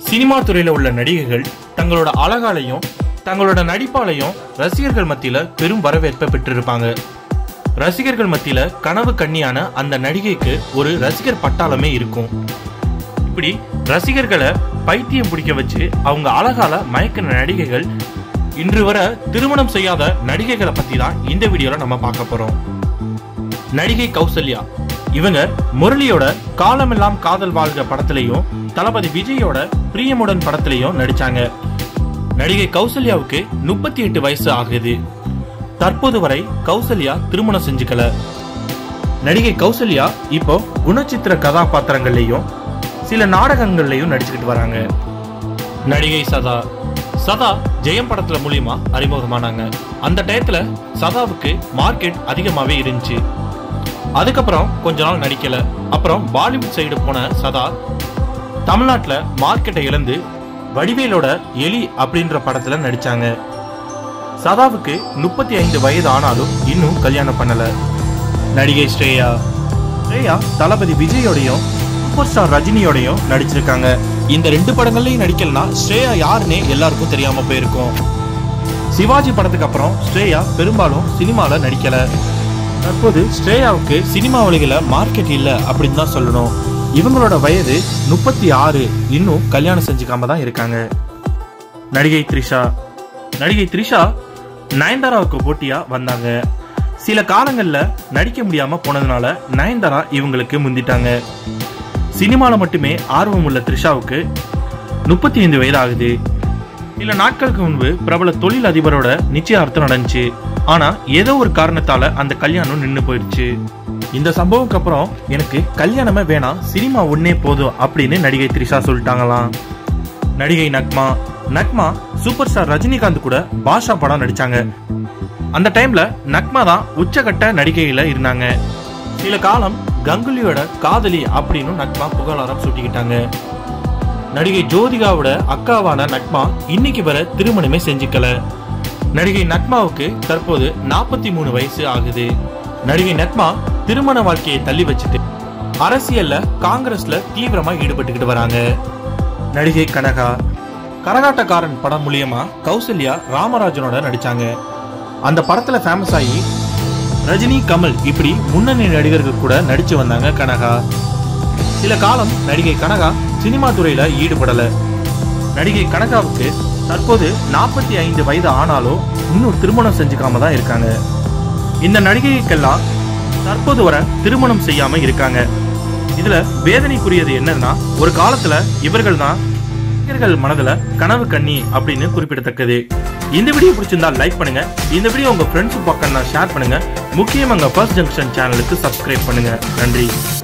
cinema துறையில உள்ள நடிகைகள் தங்களோட அழகாலையும் தங்களோட நடிப்பாலையும் ரசிகர்கள் மத்தியில பெரும் வரவேற்பை பெற்றிருப்பாங்க ரசிகர்கள் மத்தியில கனவு கண்ணியான அந்த நடிகைக்கு ஒரு ரசிகர் பட்டாளமே இருக்கும் இப்படி ரசிகர்களை பைத்தியம் பிடிக்க வச்சு அவங்க அழகால மயக்கின நடிகைகள் இன்று வரை திருமணம் செய்யாத நடிகைகளை பத்தி தான் இந்த வீடியோல நம்ம பார்க்க போறோம் நடிகை கௌசல்யா இவங்க முரளியோட காலமெல்லாம் காதல் வாழ்க படத்திலையும் தளபதி விஜயோட பிரியமுடன் படத்திலையும் நடிச்சாங்க நடிகை கௌசல்யாவுக்கு முப்பத்தி எட்டு வயசு ஆகுது தற்போது வரை கௌசல்யா திருமணம் செஞ்சுக்கல நடிகை கௌசல்யா இப்போ குணச்சித்திர கதாபாத்திரங்கள்லயும் சில நாடகங்கள்லயும் நடிச்சுக்கிட்டு வராங்க நடிகை சதா சதா ஜெயம் படத்துல மூலியமா அறிமுகமானாங்க அந்த டயத்துல சதாவுக்கு மார்க்கெட் அதிகமாவே இருந்துச்சு அதுக்கப்புறம் கொஞ்ச நாள் நடிக்கல அப்புறம் பாலிவுட் சைடு போன சதா தமிழ்நாட்டுல மார்க்கெட்டை இழந்து வடிவேலோட எலி அப்படின்ற படத்துல நடிச்சாங்க சதாவுக்கு முப்பத்தி ஐந்து வயது ஆனாலும் இன்னும் கல்யாணம் பண்ணல நடிகை ஸ்ரேயா ஸ்ரேயா தளபதி விஜயோடையும் சூப்பர் ஸ்டார் ரஜினியோடையும் நடிச்சிருக்காங்க இந்த ரெண்டு படங்கள்லயும் நடிக்கலனா ஸ்ரேயா யாருன்னே எல்லாருக்கும் தெரியாம போயிருக்கும் சிவாஜி படத்துக்கு அப்புறம் ஸ்ரேயா பெரும்பாலும் சினிமால நடிக்கல தற்போது ஸ்ரேயாவுக்கு சினிமா உலகில மார்க்கெட் இல்ல அப்படின்னு தான் சொல்லணும் இவங்களோட வயது முப்பத்தி ஆறு இன்னும் கல்யாணம் செஞ்சுக்காம தான் இருக்காங்க நடிகை த்ரிஷா நடிகை த்ரிஷா நயன்தாராவுக்கு போட்டியா வந்தாங்க சில காலங்கள்ல நடிக்க முடியாம போனதுனால நயன்தாரா இவங்களுக்கு முந்திட்டாங்க சினிமால மட்டுமே ஆர்வம் உள்ள த்ரிஷாவுக்கு முப்பத்தி ஐந்து வயது ஆகுது சில நாட்களுக்கு முன்பு பிரபல தொழில் அதிபரோட நிச்சயார்த்தம் நடந்துச்சு ஆனா ஏதோ ஒரு காரணத்தால அந்த கல்யாணம் நின்னு போயிடுச்சு இந்த சம்பவம்க்கு அப்புறம் எனக்கு கல்யாணமே வேணாம் சினிமா ஒன்னே போதும் அப்படின்னு நடிகை த்ரிஷா சொல்லிட்டாங்களாம் நடிகை நக்மா நக்மா சூப்பர் ஸ்டார் ரஜினிகாந்த் கூட பாஷா படம் நடிச்சாங்க அந்த டைம்ல நக்மா தான் உச்சகட்ட நடிகையில இருந்தாங்க சில காலம் கங்குலியோட காதலி அப்படின்னு நக்மா புகழாரம் சூட்டிக்கிட்டாங்க நடிகை ஜோதிகாவோட அக்காவான நக்மா இன்னைக்கு வரை திருமணமே செஞ்சுக்கல நடிகை நக்மாவுக்கு தற்போது நாற்பத்தி மூணு வயசு ஆகுது நடிகை நக்மா திருமண வாழ்க்கையை தள்ளி வச்சுட்டு அரசியல்ல காங்கிரஸ்ல தீவிரமா ஈடுபட்டுக்கிட்டு வராங்க நடிகை கனகா கரகாட்டக்காரன் படம் மூலியமா கௌசல்யா ராமராஜனோட நடிச்சாங்க அந்த படத்துல ஃபேமஸ் ஆகி ரஜினி கமல் இப்படி முன்னணி நடிகர்கள் கூட நடிச்சு வந்தாங்க கனகா சில காலம் நடிகை கனகா சினிமா துறையில ஈடுபடல நடிகை கனகாவுக்கு தற்போது நாற்பத்தி ஐந்து வயது ஆனாலும் இன்னும் திருமணம் செஞ்சுக்காம தான் இருக்காங்க இந்த நடிகைக்கெல்லாம் தற்போது வர திருமணம் செய்யாம இருக்காங்க இதுல வேதனைக்குரியது என்னன்னா ஒரு காலத்துல இவர்கள் தான் ரசிகர்கள் மனதுல கனவு கண்ணி அப்படின்னு குறிப்பிடத்தக்கது இந்த வீடியோ பிடிச்சிருந்தா லைக் பண்ணுங்க இந்த வீடியோ உங்க ஃப்ரெண்ட்ஸ் பக்கம் ஷேர் பண்ணுங்க முக்கியம் எங்க ஃபர்ஸ்ட் ஜங்ஷன் சேனலுக்கு சப்ஸ்கிரைப் பண்ணுங்க நன்றி